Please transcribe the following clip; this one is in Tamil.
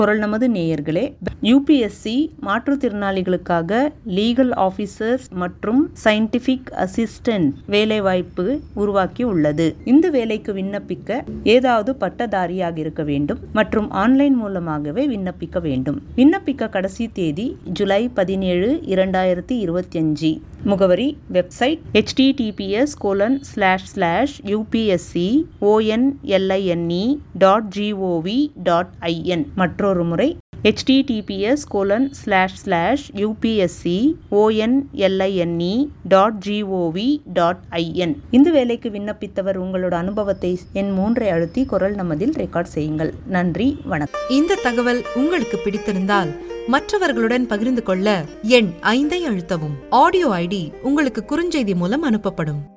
குரல் நமது நேயர்களே யூபிஎஸ்சி மாற்றுத்திறனாளிகளுக்காக லீகல் ஆபீசர்ஸ் மற்றும் சயின்டிபிக் அசிஸ்டன்ட் வேலைவாய்ப்பு உருவாக்கி உள்ளது இந்த வேலைக்கு விண்ணப்பிக்க ஏதாவது பட்டதாரியாக இருக்க வேண்டும் மற்றும் ஆன்லைன் மூலமாகவே விண்ணப்பிக்க வேண்டும் விண்ணப்பிக்க கடைசி தேதி ஜூலை பதினேழு இரண்டாயிரத்தி இருபத்தி அஞ்சு முகவரி website https colon slash slash UPSC O N L I N E dot G O V dot I N மற்றொரு முறை https colon slash slash UPSC O N L I N E dot G O V dot I N இந்த வேலைக்கு விண்ணப்பித்தவர் உங்களோட அனுபவத்தை என் மூன்றை அழுத்தி குரல் நமதில் ரெக்கார்ட் செய்யுங்கள் நன்றி வணக்கம் இந்த தகவல் உங்களுக்கு பிடித்திருந்தால் மற்றவர்களுடன் பகிர்ந்து கொள்ள எண் ஐந்தை அழுத்தவும் ஆடியோ ஐடி உங்களுக்கு குறுஞ்செய்தி மூலம் அனுப்பப்படும்